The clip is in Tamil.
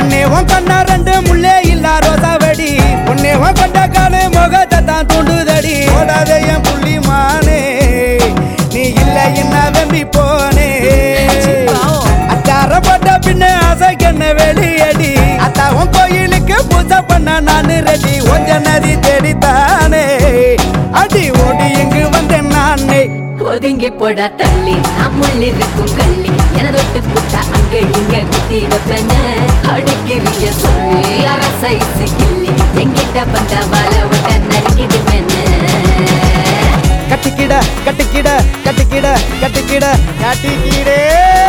பொன்னே உன் கண்ணா ரெண்டு முள்ளே இல்லா ரோசாவடி பொன்னே உன் கொண்ட காலு முகத்தை தான் தூண்டுதடி ஓடாதே என் புள்ளி மானே நீ இல்ல என்ன வெம்பி போனே அச்சார போட்ட பின்ன அசைக்கண்ண வெளியடி அத்தா உன் கோயிலுக்கு பூஜை பண்ண நானு ரெடி கொஞ்ச நதி தேடித்தானே அடி ஓடி இங்கு வந்தேன் நானே ஒதுங்கி போடா தள்ளி நம்முள் இருக்கும் கள்ளி எனதொட்டு புட்டா அங்க இங்க குத்தி வைப்பன அடிக்கிறிய சொல்லி அரசை கிள்ளி எங்கிட்ட வந்த வல விட்ட நறுக்கிடு கட்டிக்கிட கட்டிக்கிட கட்டிக்கிட கட்டிக்கிட கட்டிக்கிடே